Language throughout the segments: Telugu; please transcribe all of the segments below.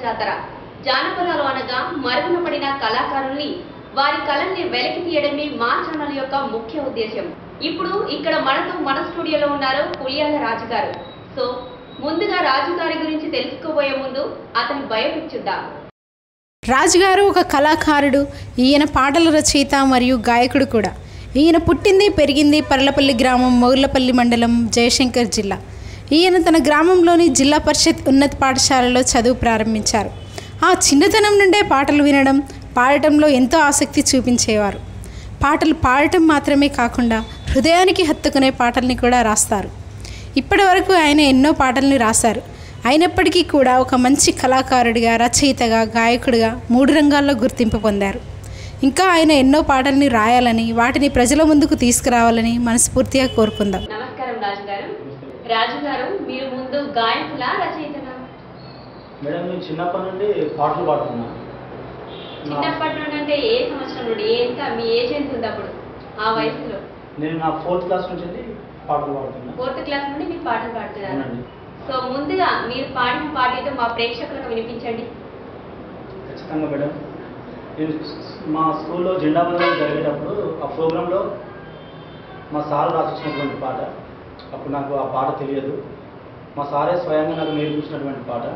జాతర జానపదాలు అనగా మరుగున పడిన కళాకారుల్ని వారి కళల్ని వెలికి తీయడమే మా ఛానల్ యొక్క ముఖ్య ఉద్దేశం ఇప్పుడు ఇక్కడ మనతో మన స్టూడియోలో ఉన్నారు పులియాల రాజు గారు సో ముందుగా రాజు గారి గురించి తెలుసుకోబోయే ముందు అతని బయోపిక్ చూద్దాం రాజుగారు ఒక కళాకారుడు ఈయన పాటల రచయిత మరియు గాయకుడు కూడా ఈయన పుట్టింది పెరిగింది పర్లపల్లి గ్రామం మొగుళ్లపల్లి మండలం జయశంకర్ జిల్లా ఈయన తన గ్రామంలోని జిల్లా పరిషత్ ఉన్నత పాఠశాలలో చదువు ప్రారంభించారు ఆ చిన్నతనం నుండే పాటలు వినడం పాడటంలో ఎంతో ఆసక్తి చూపించేవారు పాటలు పాడటం మాత్రమే కాకుండా హృదయానికి హత్తుకునే పాటల్ని కూడా రాస్తారు ఇప్పటి వరకు ఆయన ఎన్నో పాటల్ని రాశారు అయినప్పటికీ కూడా ఒక మంచి కళాకారుడిగా రచయితగా గాయకుడిగా మూడు రంగాల్లో గుర్తింపు పొందారు ఇంకా ఆయన ఎన్నో పాటల్ని రాయాలని వాటిని ప్రజల ముందుకు తీసుకురావాలని మనస్ఫూర్తిగా కోరుకుందాం నమస్కారం రాజు గారు రాజు గారు మీరు ముందు గాయకులా రచయితనా మేడం నేను చిన్నప్పటి నుండి పాటలు పాడుతున్నా నా- చిన్నప్పటి నుండి అంటే ఏ సంవత్సరం నుండి ఎంత మీ ఏజ్ ఎంత ఉంది అప్పుడు ఆ వయసులో నేను నా ఫోర్త్ క్లాస్ నుంచి వెళ్ళి పాటలు పాడుతున్నా ఫోర్త్ క్లాస్ నుండి మీరు పాటలు పాడుతున్నారు అవునండి సో ముందుగా మీరు పాడిన పాట ఏదో మా ప్రేక్షకులకు వినిపించండి ఖచ్చితంగా మేడం నేను స్- మా స్కూల్లో జెండా వందనం జరిగేటప్పుడు ఆ ప్రోగ్రాంలో మా సార్ రాసిచ్చినటువంటి పాట అప్పుడు నాకు ఆ పాట తెలియదు మా సారే స్వయంగా నాకు నేర్పించినటువంటి పాట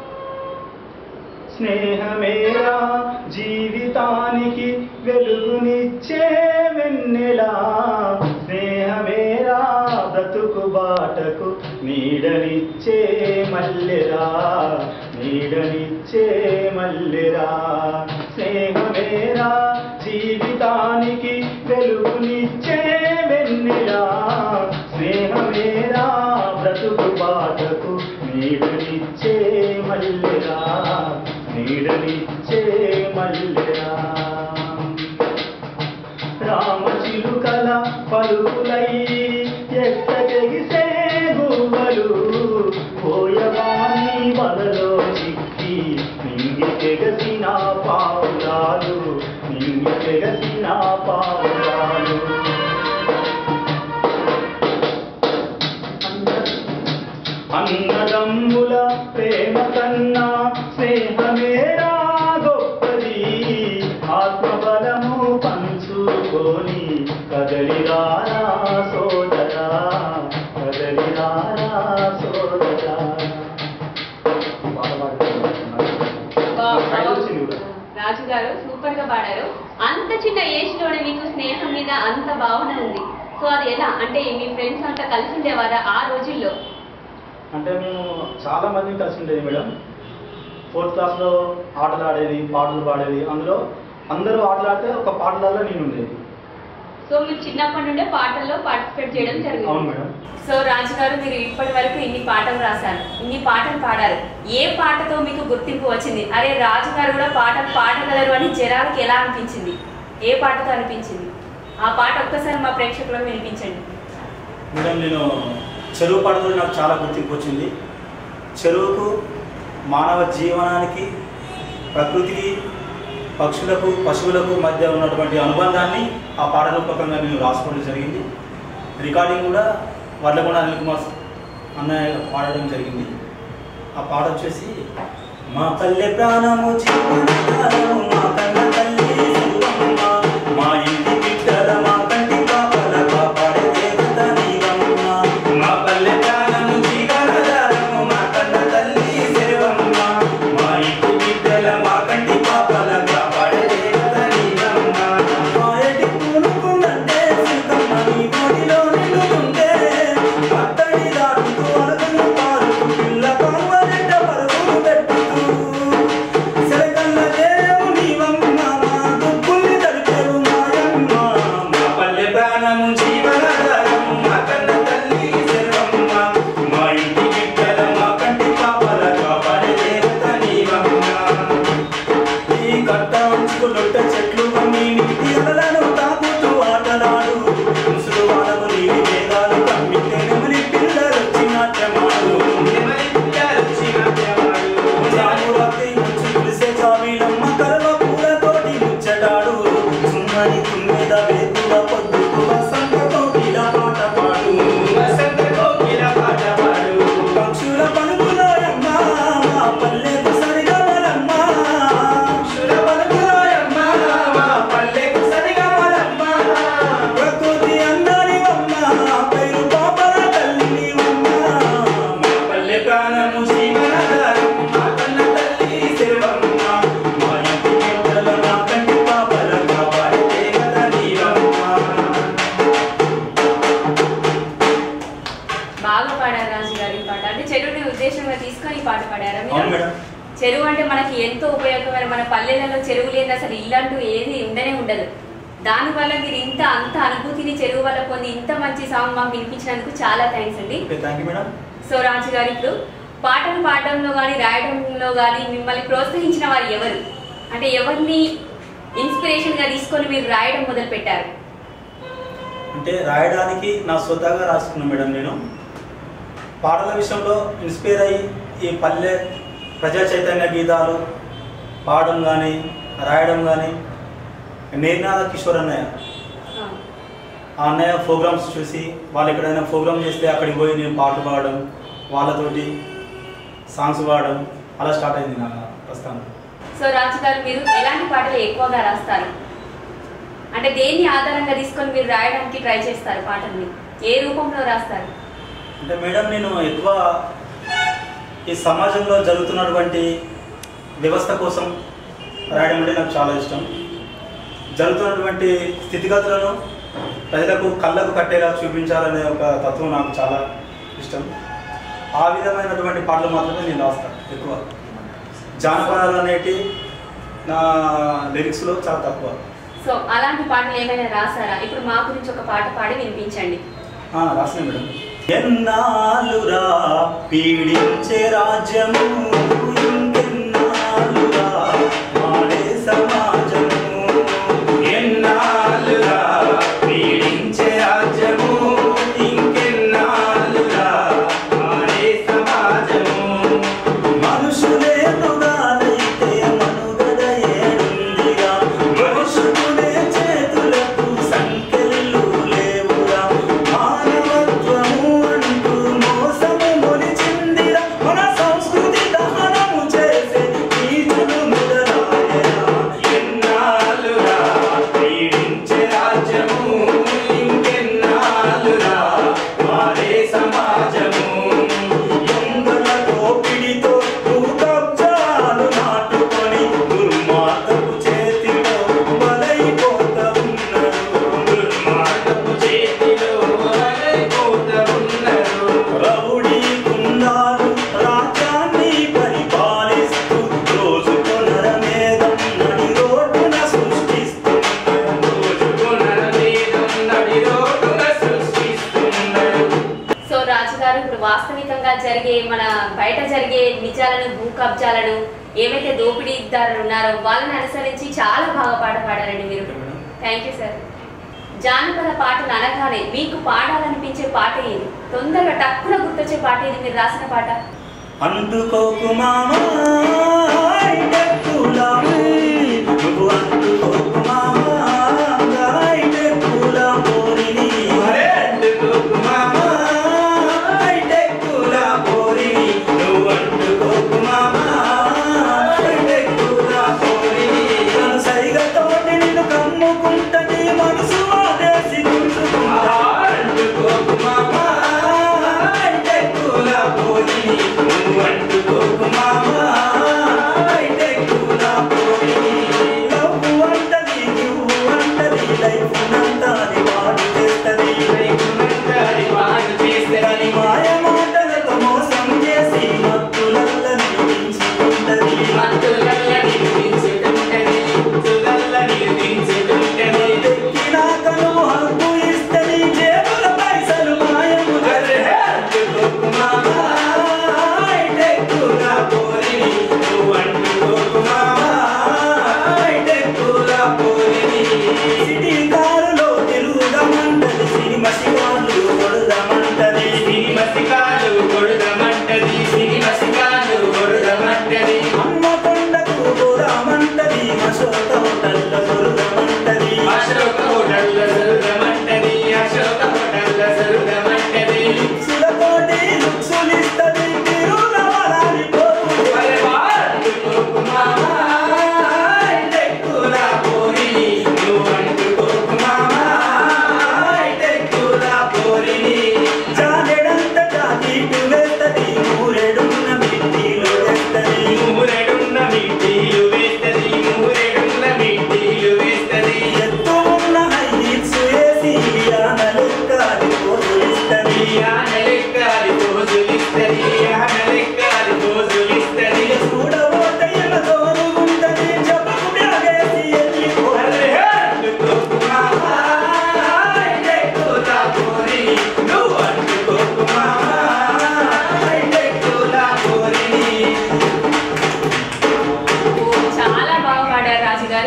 స్నేహమేరా జీవితానికి వెలుగునిచ్చే వెన్నెలా స్నేహమేరా బ్రతుకు బాటకు నీడనిచ్చే మల్లెరా నీడనిచ్చే మల్లెరా స్నేహమేరా జీవితానికి వెలుగునిచ్చే వెన్నెలా స్నేహమేరా బ్రతుకు బాటకు నీడనిచ్చే మల్లెరా నీడనిచ్చే మల్లెరా రామచిలుకల పలుకులై ఎక్కగెగిసే గువ్వలు పోయవాణి వలలో చిక్కి నింగి తెగసిన పావురాలు నింగి తెగసిన పావురాలు అన్నదమ్ముల ప్రేమ కన్నా స్నేహమేరా గొప్పది ఆత్మబలము పంచుకొని కదలిరారా సోదరా కదలిరారా సోదరా పాట వావ్, పాడుతున్నా. వావ్. వచ్చింది కూడా. రాజు గారు సూపర్ గా పాడారు అంత చిన్న ఏజ్ లోనే మీకు స్నేహం మీద అంత భావన ఉంది సో అది ఎలా అంటే మీ ఫ్రెండ్స్ అంతా కలిసి ఉండేవారా ఆ రోజుల్లో అంటే మేము చాలా మంది కలిసి ఉండేది మేడం ఫోర్త్ క్లాస్లో ఆటలు ఆడేది పాటలు పాడేది అందులో అందరూ ఆటలు ఆడితే ఒక పాటలలో నేను ఉండేది సో మీరు చిన్నప్పటి నుండే పాటల్లో పార్టిసిపేట్ చేయడం అవును జరిగింది మేడం సో రాజు గారు మీరు ఇప్పటి వరకు ఇన్ని పాటలు రాశారు ఇన్ని పాటలు పాడారు ఏ పాటతో మీకు గుర్తింపు వచ్చింది అరే రాజు గారు కూడా పాటలు పాడగలరు అని జనాలకి ఎలా అనిపించింది ఏ పాటతో అనిపించింది ఆ పాట ఒక్కసారి మా ప్రేక్షకులకు వినిపించండి మేడం నేను చెరువు పాటతో నాకు చాలా గుర్తింపు వచ్చింది చెరువుకు మానవ జీవనానికి ప్రకృతికి పక్షులకు పశువులకు మధ్య ఉన్నటువంటి అనుబంధాన్ని ఆ పాట రూపకంగా నేను రాసుకోవడం జరిగింది రికార్డింగ్ కూడా వడ్లకొండ అనిల్ కుమార్ అన్నయ్య పాడడం జరిగింది ఆ పాట వచ్చేసి మా పల్లె ప్రాణము జీవనాధారము, మా కన్న తల్లి శివమ్మ, మా ఇంటి బిడ్డల మా కంటి పాపల కాపాడే దేవత నీవమ్మ. మా పల్లె ప్రాణము జీవనాధారము, మా కన్న తల్లి శివమ్మ, మా ఇంటి బిడ్డల మా కంటి పాపల కాపాడే దేవత నీవమ్మ. మా ఎటి పూనుకుందంటే సిద్ధమ్మ నీ ఒడిలో నిలువుంటే, అత్తడి దాటుతూ అడుగులు పారుతూ పిల్ల పాల్వరెడ్డ పరుగులు పెట్టుతూ సెలకల్ల దేవు నీవమ్మ మా దుబ్బుల్ని తడిపేవు మాయమ్మ మా పల్లె ప్రాణము జీవనాధారము మా కన్న తల్లి శర్వమ్మ మా ఇంటి బిడ్డల మా కంటి పాపల కాపాడే దేవత నీవమ్మ ఈ కట్ట అంచుకులొట్ట చెట్లు అమ్మి నీటి అలలను తాకుతూ ఆటలాడు ముసులు వాడకు నీటి వేదాలు కమ్మితే నెమలి పిల్లలొచ్చి నాట్యమాడు నెమలి పిల్లలొచ్చి నాట్యమాడు జాము రాత్రి మంచు కురిసే జాబీలమ్మ కరవ పూలతోటి ముచ్చటాడు సుమ్మని తుమ్మెద వేకువ పొద్దుకు వసంత కోకిల పాట పాడు వసంత కోకిల పాట పాడు పక్షుల పలుకులోయమ్మ మా పల్లెకు సరిగమల మనకి ఎంతో ఉపయోగకరమైన మన పల్లెలలో చెరువు లేదు అసలు ఇల్లంటూ ఏది ఉండనే ఉండదు దానివల్ల మీరు ఇంత అంత అనుభూతిని చెరువు వల్ల పొంది ఇంత మంచి సాంగ్ మాకు వినిపించినందుకు చాలా థ్యాంక్స్ అండి okay thank you madam so Raju garu ఇప్పుడు పాటలు పాడడంలో కానీ రాయడంలో కానీ మిమ్మల్ని ప్రోత్సహించిన వారు ఎవరు అంటే ఎవరిని ఇన్స్పిరేషన్ గా తీసుకొని మీరు రాయడం మొదలు పెట్టారు అంటే రాయడానికి నా స్వతహాగా రాసుకున్నాను మేడం నేను పాటల విషయంలో ఇన్స్పైర్ అయ్యి ఈ పల్లె ప్రజా చైతన్య గీతాలు పాడడం కానీ రాయడం కానీ నేర్నాథ కిషోర్ అన్నయ్య ఆ అన్నయ్య ప్రోగ్రామ్స్ చూసి వాళ్ళు ఎక్కడైనా ప్రోగ్రామ్ చేస్తే అక్కడికి పోయి నేను పాటలు పాడడం వాళ్ళతోటి సాంగ్స్ పాడడం అలా స్టార్ట్ అయింది నా ప్రస్థానం సో రాజు గారు మీరు ఎలాంటి పాటలు ఎక్కువగా రాస్తారు అంటే దేన్ని ఆధారంగా తీసుకొని మీరు రాయడానికి ట్రై చేస్తారు పాటల్ని ఏ రూపంలో రాస్తారు అంటే మేడం నేను ఎక్కువ ఈ సమాజంలో జరుగుతున్నటువంటి వ్యవస్థ కోసం రాయడం అంటే నాకు చాలా ఇష్టం జరుగుతున్నటువంటి స్థితిగతులను ప్రజలకు కళ్ళకు కట్టేలా చూపించాలనే ఒక తత్వం నాకు చాలా ఇష్టం ఆ విధమైనటువంటి పాటలు మాత్రమే నేను రాస్తాను ఎక్కువ జానపదాలు అనేటి నా లిరిక్స్లో చాలా తక్కువ సో అలాంటి పాటలు ఏమైనా రాసారా ఇప్పుడు మా గురించి ఒక పాట పాడి వినిపించండి ఆ, రాసిన మేడం ఎన్నాళ్ళురా పీడించే రాజ్యము ఇంకెన్నాళ్ళురా మాడే సమాజము ఎన్నాళ్ళురా పీడించే రాజ్యము ఇంకెన్నాళ్ళురా మాడే సమాజము మనుషులే మృగాలైతే మనుగడ ఏడుందిగా మనుషులే చేతులకు సంఖ్యలు లేవుగా మానవత్వము అంటూ మోసము మొలిచిందిరా మన సంస్కృతి దహనము చేసే నీచులు మొదలాయరా ఎన్నాళ్ళురా పీడించే రాజ్యము ఇంకెన్నాళ్ళురా మారే సమాజము దొంగల దోపిడితో భూకబ్జాలు నాటుకొని దుర్మార్గపు చేతిలో బలైపోత ఉన్నారు దుర్మార్గపు చేతిలో బలైపోత ఉన్నారు రౌడీ గుండాలు రాజ్యాన్ని పరిపాలిస్తూ రోజుకు నరమేధం నడి రోడ్డున సృష్టిస్తున్నారు రోజుకు నరమేధం నడి రోడ్డున సృష్టిస్తున్నారు సో రాజు గారు ఇప్పుడు వాస్తవికంగా జరిగే మన బయట జరిగే నిజాలను భూ కబ్జాలను ఏవైతే దోపిడీదారులు ఉన్నారో వాళ్ళని అనుసరించి చాలా బాగా పాట పాడారండి మీరు థ్యాంక్ యూ సార్ జానపద పాటలు అనగానే మీకు పాడాలనిపించే పాట ఏది తొందరగా టక్కున గుర్తొచ్చే పాట ఏది మీరు రాసిన పాట అంటుకోకు మామా నువ్వు అంటుకోకు మామా పూల పోరిని అంటుకోకు మామా పూల పోరిని నువ్వు అంటుకోకు మామా పూల పోరిని నన్ను సైగతోటి నిన్ను కమ్ముకుంటని మనసు ఆదేశి గుంటుకుంటా అంటుకోకు మామా పూల పోరిని నువ్వు అంటుకోకు మామా పూల పోరిని లవ్వు అంటది నువ్వు అంటది లైఫ్ నంతాని వాడు చేస్తది దాని మాయ మాటలతో మోసం చేసి మత్తులల్లని మించుకుంటది ఎక్కినాక నువ్వు హక్కు ఇస్తది జేబుల పైసలు మాయము అంటుకోకు మామా టెక్కుల పోరిని నువ్వు అంటుకోకు మామా టెక్కుల పోరిని సిటీ కారులో తిరుగుదామంటది సినిమా శివాలు కొడదామంటది సినిమా శికాలు కొడదామంటది సినిమా శికాలు కొడదామంటది అమ్మ కొండకు పోదామంటది అశోక హోటల్ల దొరదమంటది అశోక హోటల్ల దొరదమంటది అశోక హోటల్ల దొరదమంటది సులతోటి లుక్సులిస్తది తిరుల వరాలి పోకు మామా టెక్కుల పోరిని నువ్వు అంటుకోకు మామా టెక్కుల పోరిని జానెడంత జాతీటు వేస్తది మూరెడున్న మిట్టిలో వేస్తది మూరెడున్న మిట్టిలు వేస్తది మూరెడున్న మిట్టిలు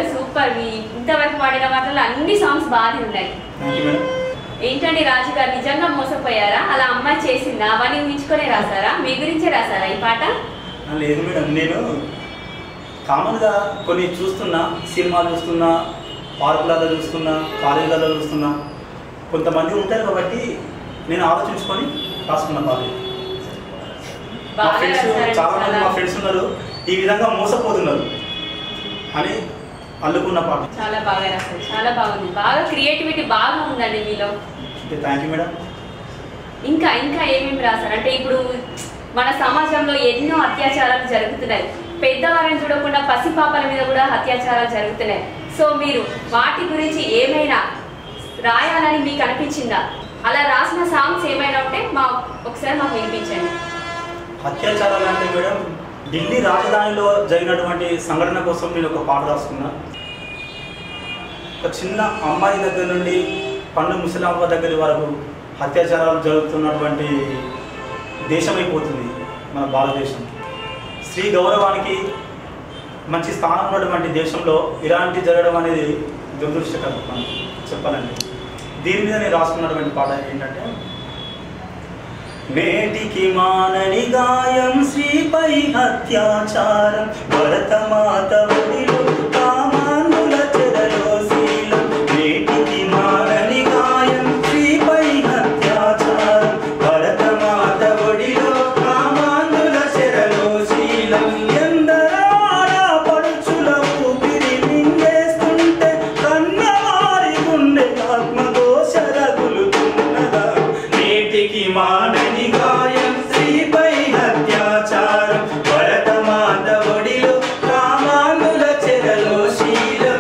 సూపర్ మీ ఇంతవరకు పాడిన వాటిలో అన్ని సాంగ్స్ బాగానే ఉన్నాయి థ్యాంక్ యూ మేడం ఏంటండి రాజు గారు నిజంగా మోసపోయారా అలా అమ్మాయి చేసిందా అవన్నీ ఊహించుకునే రాసారా మీ గురించే రాసారా ఈ పాట ఆ, లేదు మేడం నేను కామన్గా కొన్ని చూస్తున్నా సినిమాలు చూస్తున్నా పార్కులలో చూస్తున్నా కాలేజీలలో చూస్తున్నా కొంతమంది ఉంటారు కాబట్టి నేను ఆలోచించుకొని రాసుకున్న పాట మా బాగా ఫ్రెండ్స్ రాశారండి చాలా మంది చాలా. మా ఫ్రెండ్స్ ఉన్నారు ఈ విధంగా మోసపోతున్నారు అని అల్లుకున్న పాట చాలా బాగా రాశారు చాలా బాగుంది బాగా క్రియేటివిటీ బాగా ఉందండి మీలో థ్యాంక్ యూ మేడం ఇంకా ఇంకా ఏమేమి రాశారు అంటే ఇప్పుడు మన సమాజంలో ఎన్నో అత్యాచారాలు జరుగుతున్నాయి పెద్దవారిని చూడకుండా పసిపాపల మీద కూడా అత్యాచారాలు జరుగుతున్నాయి సో మీరు వాటి గురించి ఏమైనా రాయాలని మీకు అనిపించిందా అలా రాసిన సాంగ్స్ ఏమైనా ఉంటే మా ఒకసారి మాకు వినిపించండి అత్యాచారాలు అంటే మేడం ఢిల్లీ రాజధానిలో జరిగినటువంటి సంఘటన కోసం నేను ఒక పాట రాసుకున్నా ఒక చిన్న అమ్మాయి దగ్గర నుండి పండు ముసలాంబ దగ్గర వరకు అత్యాచారాలు జరుగుతున్నటువంటి దేశం అయిపోతుంది మన భారతదేశం స్త్రీ గౌరవానికి మంచి స్థానం ఉన్నటువంటి దేశంలో ఇలాంటి జరగడం అనేది దురదృష్టకరం మనం చెప్పాలండి దీని మీద నేను రాసుకున్నటువంటి పాట ఏంటంటే నేటికి మానని గాయం శ్రీపై అత్యాచారం భరతమాత ఒడిలో కామాంధుల చెరలో శీలం నేటికి మానని గాయం శ్రీపై అత్యాచారం భరతమాత ఒడిలో కామాంధుల చెరలో శీలం ఎందరాడ పడుచుల ఊపిరి మింగేస్తుంటే కన్నవారి గుండె ఆత్మదోష రగులుతున్నదా నేటికి మానని గాయం స్త్రీపై అత్యాచారం భరతమాత ఒడిలో కామానుల చెరలో శీలం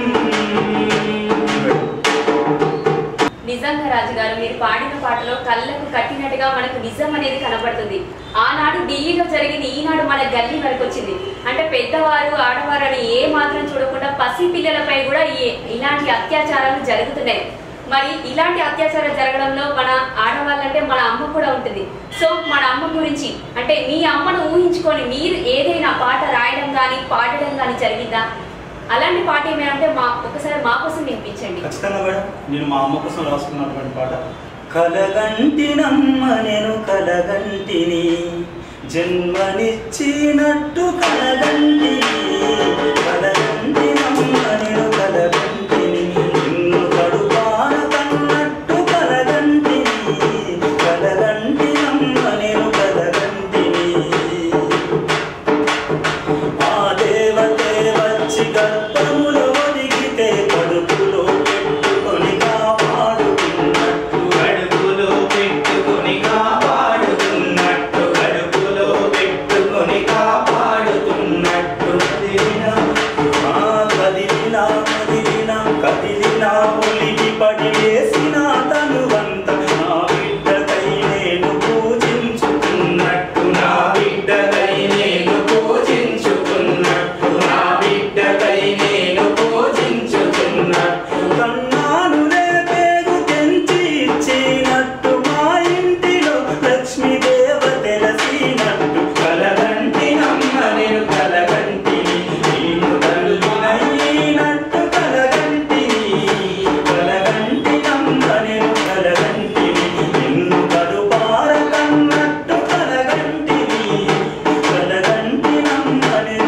నిజంగా రాజు గారు మీరు పాడిన పాటలో కళ్ళకు కట్టినట్టుగా మనకు నిజం అనేది కనబడుతుంది ఆనాడు ఢిల్లీలో జరిగింది ఈనాడు మన గల్లీ వరకు వచ్చింది అంటే పెద్దవారు ఆడవారు అని ఏ మాత్రం చూడకుండా పసి పిల్లలపై కూడా ఈ ఇలాంటి అత్యాచారాలు జరుగుతున్నాయి మరి ఇలాంటి అత్యాచారం జరగడంలో మన ఆడవాళ్ళంటే మన అమ్మ కూడా ఉంటుంది సో మన అమ్మ గురించి అంటే మీ అమ్మను ఊహించుకొని మీరు ఏదైనా పాట రాయడం కానీ పాడడం కానీ జరిగిందా అలాంటి పాట ఏమైనా అంటే మా ఒకసారి మా కోసం వినిపించండి ఖచ్చితంగా మేడం నేను మా అమ్మ కోసం రాసుకున్నటువంటి పాట కలగంటినమ్మ నేను కలగంటిని జన్మనిచ్చినట్టు కలగంటిని కలగంటినమ్మ నేను కలగంటిని నిన్ను కడుపాన కన్నట్టు కలగంటిని కలగంటినమ్మ నేను కలగంటిని ఆ దేవతే వచ్చి గర్భములో ఒదిగితే కడుపులో పెట్టుకొని కాపాడుతున్నట్టు కడుపులో పెట్టుకొని కాపాడుతున్నట్టు కడుపులో పెట్టుకొని కాపాడుతున్నట్టు కదిలినా ఆ కదిలినా కదిలినా కదిలినా ఉలికి పడి వేసిన తనువంత నా బిడ్డకై నేను పూజించుతున్నట్టు నా బిడ్డకై నేను పూజించుకున్నట్టు నా బిడ్డకై నేను పూజించుకున్నట్టు కన్నానులే పేరు తెంచి ఇచ్చినట్టు మా ఇంటిలో లక్ష్మీదేవ తెలిసినట్టు కలగంటి నమ్మ నేను కలగంటిని నేను తల్లినైనట్టు కలగంటిని కలగంటి నమ్మ నేను కలగంటిని నిన్ను కడుపార కన్నట్టు కలగంటిని కలగంటి నమ్మ నేను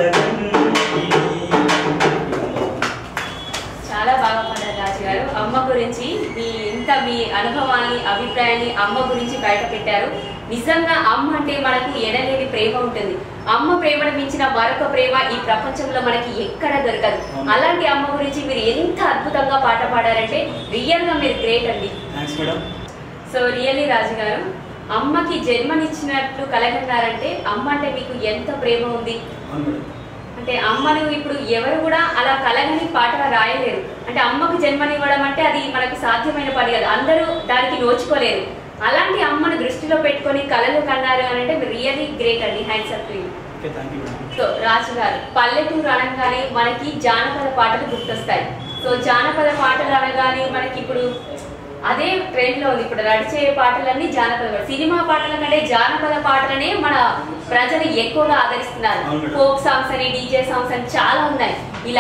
కలగంటిని చాలా బాగా పాడారు రాజు గారు అమ్మ గురించి మీ ఇంత మీ అనుభవాన్ని అభిప్రాయాన్ని అమ్మ గురించి బయట పెట్టారు నిజంగా అమ్మ అంటే మనకు ఎనలేని ప్రేమ ఉంటుంది అమ్మ ప్రేమను మించిన మరొక ప్రేమ ఈ ప్రపంచంలో మనకి ఎక్కడ దొరకదు అలాంటి అమ్మ గురించి మీరు ఎంత అద్భుతంగా పాట పాడారంటే రియల్ గా మీరు గ్రేట్ అండి thanks madam so really Raju గారు అమ్మకి జన్మనిచ్చినట్లు కలగన్నారంటే అమ్మ అంటే మీకు ఎంత ప్రేమ ఉంది అవును మేడం అంటే అమ్మను ఇప్పుడు ఎవరు కూడా అలా కలగని పాటగా రాయలేరు అంటే అమ్మకు జన్మనివ్వడం అంటే అది మనకు సాధ్యమైన పని కాదు అందరూ దానికి నోచుకోలేరు అలాంటి అమ్మను దృష్టిలో పెట్టుకొని కలలు కన్నారు అని అంటే రియలీ గ్రేట్ అండి hands up to you okay thank you madam so Raju గారు పల్లెటూరు అనగానే మనకి జానపద పాటలు గుర్తొస్తాయి సో జానపద పాటలు అనగానే మనకి ఇప్పుడు అదే ట్రెండ్ లో ఉంది ఇప్పుడు నడిచే పాటలన్నీ జానపద పాటలు. సినిమా పాటల కంటే జానపద పాటలనే మన ప్రజలు ఎక్కువగా ఆదరిస్తున్నారు అవును మేడం. ఫోక్ సాంగ్స్ అని డీజే సాంగ్స్ అని చాలా ఉన్నాయి ఇలా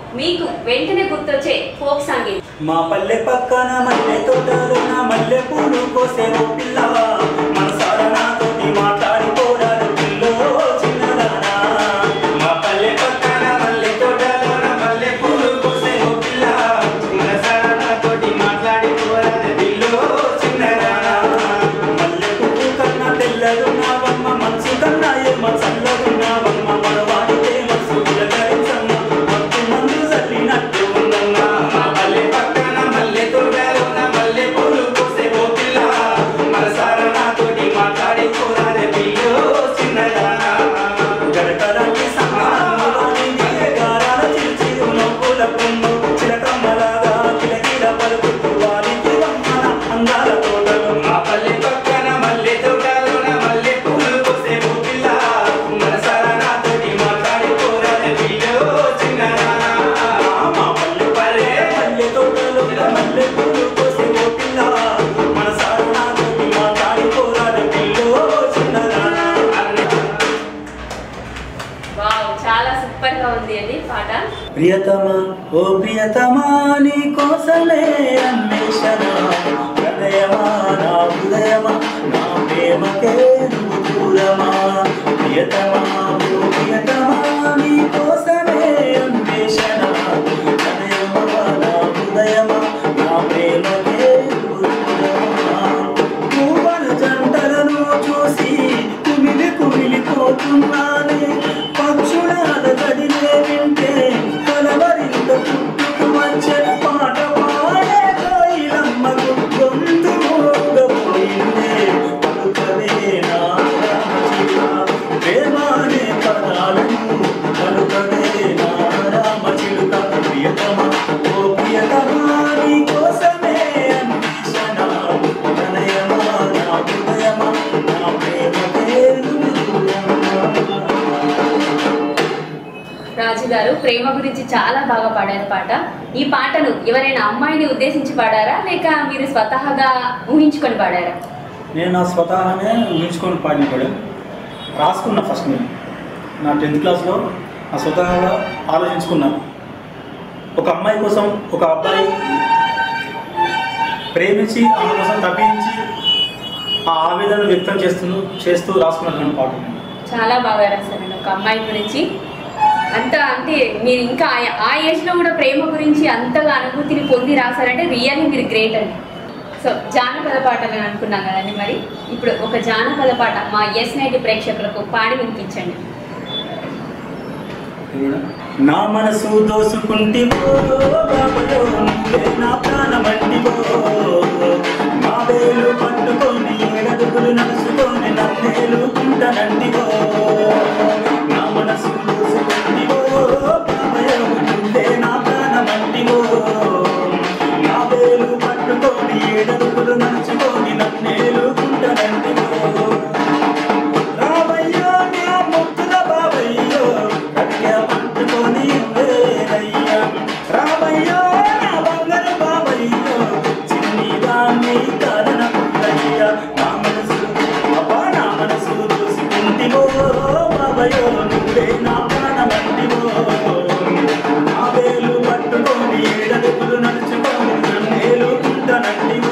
మీకు వెంటనే గుర్తొచ్చే ఫోక్ సాంగ్ ఇది. మా పల్లె పక్కన మల్లె తోటలో నా మల్లె పూలు కోసేవో పిల్ల మనసారా నాతోటి మాట్లాడిపోరాడు పిల్లో చిన్నదానా మా పల్లె పక్కన మల్లె తోటలో నా మల్లె పూలు కోసేవో పిల్ల మనసారా నాతోటి మాట్లాడిపోరాడు పిల్లో చిన్నదానా మల్లె పువ్వు కన్నా తెల్లదున్నావమ్మ మనసు కన్నా ఏమ చల్లదున్నావమ్మ మనవాడితే మనసు పులకరించమ్మ మత్తు మందు చల్లినట్టు ఉందమ్మా మా పల్లె పక్కన మల్లె తోటలో నా మల్లె పూలు కోసే ఓ పిల్ల మనసారా నాతోటి మాట్లాడి పోరాడే పిల్లో చిన్నదానా గడకరాకి సమానములోని గారాల చిరుచిరు నవ్వుల కొమ్ము చిలకమ్మలాగా కిలకిల పలుకుతూ వారికి వమ్మన అందాల తోటలు మా పల్లె పక్కన మల్లె తోటలో నా మల్లె పూలు కోసే ఓ పిల్ల మనసారా నాతోటి మాట్లాడి పోరాడే పిల్లో చిన్నదానా మా పల్లె పల్లె మల్లె తోటలో నా మల్లె పూలు కోసే ఓ పిల్ల మనసారా నాతోటి మాట్లాడి పోరాడే పిల్లో చిన్నదానా వావ్ చాలా సూపర్ గా ఉంది అండి పాట ప్రియతమా ఓ ప్రియతమా నీ కోసమే అన్వేషణ హృదయమా నా హృదయమా నా ప్రేమకే నువ్వు దూరమా ప్రియతమా ఓ ప్రియతమా నీ కోసమే అన్వేషణ హృదయమా నా హృదయమా నా ప్రేమకే నువ్వు దూరమా పువ్వుల జంటలను చూసి కుమిలి కుమిలిపోతున్నానే పక్షుల గడిలే వింటే కలవరింత పుట్టుకు వచ్చే పాట పాడే కోయిలమ్మకు గొంతు మూగపోయిందే పలుకవే నా రామచిలుక ప్రేమానే పదాలను పలుకవే నా రామచిలుక ప్రియతమ ఓ ప్రియతమా నీ కోసమే అన్వేషణ ప్రణయమా నా హృదయమా నా ప్రేమకే నువ్వు రాజు గారు ప్రేమ గురించి చాలా బాగా పాడారు పాట ఈ పాటను ఎవరైనా అమ్మాయిని ఉద్దేశించి పాడారా లేక మీరు స్వతహాగా ఊహించుకొని పాడారా నేను నా స్వతహానే ఊహించుకొని పాడిన పాడాను రాసుకున్నా ఫస్ట్ నేను నా టెన్త్ క్లాస్లో నా స్వతహాగా ఆలోచించుకున్నా ఒక అమ్మాయి కోసం ఒక అబ్బాయి ప్రేమించి ఆమె కోసం తప్పించి ఆ ఆవేదన వ్యక్తం చేస్తూ చేస్తూ రాసుకున్నటువంటి పాట చాలా బాగా రాశారండి ఒక అమ్మాయి గురించి అంత అంటే మీరు ఇంకా ఆ- ఆ ఏజ్ లో కూడా ప్రేమ గురించి అంతగా అనుభూతిని పొంది రాశారంటే రియల్లీ మీరు గ్రేట్ అండి సో జానపద పాటలు అనుకున్నాం కదండి మరి ఇప్పుడు ఒక జానపద పాట మా ఎస్ నైట్ ప్రేక్షకులకు పాడి వినిపించండి నా మనసు దోసుకుంటివో బాబలో నువ్వే నా ప్రాణమంటివో నా వేలు పట్టుకొని ఏడడుగులు నడుచుకొని నన్నేలుకుంటనంటివో నా మనసు దోసుకుంటివో బాబలో నువ్వే నా ప్రాణమంటివో నా వేలు పట్టుకొని ఏడడుగులు నడుచుకొని నన్నేలుకుంటనంటివో రామయ్యో నా ముక్కుల బాబయ్యో కట్య పట్టుకొని వేరయ్యా రామయ్యో నా బంగారు బాబయ్యో చిన్ని దాన్ని కారణముయ్యా నా మనసు అబ్బా నా మనసు చూసుకుంటివో బాబయ్యో నువ్వే నా ప్రాణమంటివో నా వేలు పట్టుకొని ఏడడుగులు నడుచుకొని నన్నేలుకుంటానంటివో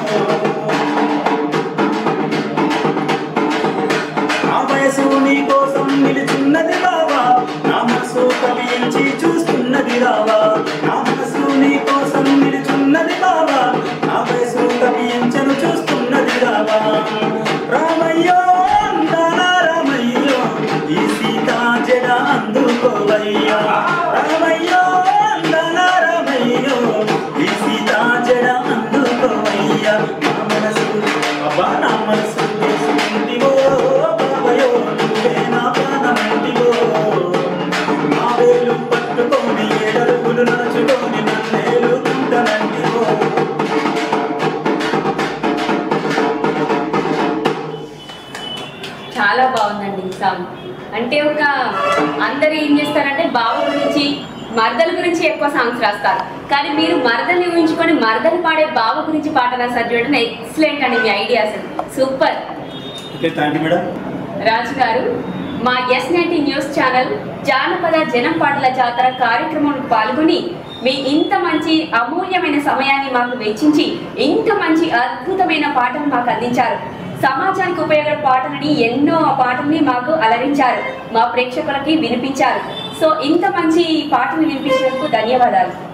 నా వయసు నీ కోసం నిలుచున్నది బావా నా మనసు కవించి చూస్తున్నది రావా నా మనసు నీ కోసం నిలుచున్నది బావా నా వయసు కవించను చూస్తున్నది రావా రామయ్యో అందాల రామయ్యో ఈ సీతా జడ అందుకోవయ్యా రామయ్యో అందాల రామయ్యో ఈ సీతా జడ అందుకోవయ్యా నా మనసు అబ్బా నా మనసు తీసుకుంటివో బాబయో నువ్వే నా ప్రాణమంటివో నా వేలు పట్టుకొని ఏడరుగులు నడుచుకొని నన్నేలుకుంటానంటివో చాలా బాగుందండి ఈ సాంగ్ అంటే ఒక అందరు ఏం చేస్తారంటే బావ గురించి మరదల గురించి ఎక్కువ సాంగ్స్ రాస్తారు కానీ మీరు మరదల్ని ఊహించుకొని మరదలు పాడే బావ గురించి పాట రాశారు చూడండి ఎక్సలెంట్ అండి మీ ideas super okay thank you madam Raju గారు మా ఎస్ నైన్టీ న్యూస్ ఛానల్ జానపద జనం పాటల జాతర కార్యక్రమంలో పాల్గొని మీ ఇంత మంచి అమూల్యమైన సమయాన్ని మాకు వెచ్చించి ఇంత మంచి అద్భుతమైన పాటను మాకు అందించారు సమాజానికి ఉపయోగపడే పాటలని ఎన్నో పాటల్ని మాకు అలరించారు మా ప్రేక్షకులకి వినిపించారు సో ఇంత మంచి పాటను వినిపించినందుకు ధన్యవాదాలు